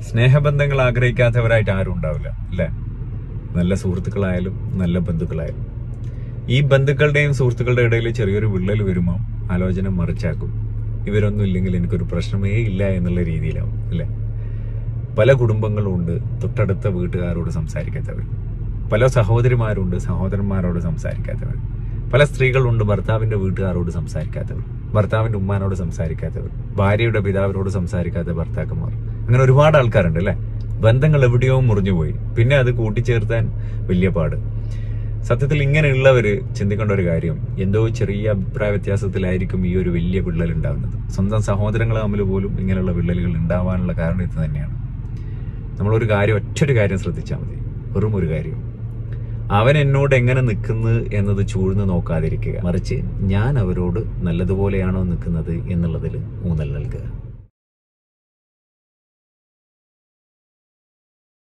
സ്നേഹബന്ധങ്ങൾ ആഗ്രഹിക്കാത്തവരായിട്ട് ആരും ഉണ്ടാവില്ല അല്ലേ നല്ല സുഹൃത്തുക്കളായാലും നല്ല ബന്ധുക്കളായാലും ഈ ബന്ധുക്കളുടെയും സുഹൃത്തുക്കളുടെ ഇടയിൽ ചെറിയൊരു വിള്ളൽ വരുമ്പോൾ ആലോചന മറിച്ചാക്കും ഇവരൊന്നും ഇല്ലെങ്കിൽ എനിക്കൊരു പ്രശ്നമേ ഇല്ല എന്നുള്ള രീതിയിലാവും അല്ലേ പല കുടുംബങ്ങളുണ്ട് തൊട്ടടുത്ത വീട്ടുകാരോട് സംസാരിക്കാത്തവർ പല സഹോദരിമാരുണ്ട് സഹോദരന്മാരോട് സംസാരിക്കാത്തവർ പല സ്ത്രീകളുണ്ട് ഭർത്താവിന്റെ വീട്ടുകാരോട് സംസാരിക്കാത്തവർ ഭർത്താവിന്റെ ഉമ്മാനോട് സംസാരിക്കാത്തവർ ഭാര്യയുടെ പിതാവിനോട് സംസാരിക്കാത്ത ഭർത്താക്കന്മാർ അങ്ങനെ ഒരുപാട് ആൾക്കാരുണ്ട് അല്ലെ ബന്ധങ്ങൾ എവിടെയോ മുറിഞ്ഞുപോയി പിന്നെ അത് കൂട്ടിച്ചേർത്താൻ വലിയ പാട് സത്യത്തിൽ ഇങ്ങനെയുള്ളവര് ചിന്തിക്കേണ്ട ഒരു കാര്യം എന്തോ ചെറിയ അഭിപ്രായ വ്യത്യാസത്തിലായിരിക്കും ഈ ഒരു വലിയ വിള്ളൽ ഉണ്ടാകുന്നത് സ്വന്തം സഹോദരങ്ങൾ തമ്മിൽ പോലും ഇങ്ങനെയുള്ള വിള്ളലുകൾ ഉണ്ടാവാനുള്ള കാരണം ഇത് തന്നെയാണ് നമ്മളൊരു കാര്യം ഒറ്റൊരു കാര്യം ശ്രദ്ധിച്ചാൽ മതി വെറും ഒരു കാര്യം അവൻ എന്നോട് എങ്ങനെ നിൽക്കുന്നു എന്നത് ചൂഴ്ന്ന് നോക്കാതിരിക്കുക മറിച്ച് ഞാൻ അവരോട് നല്ലതുപോലെയാണോ നിൽക്കുന്നത് എന്നുള്ളതിൽ ഊന്നൽ നൽകുക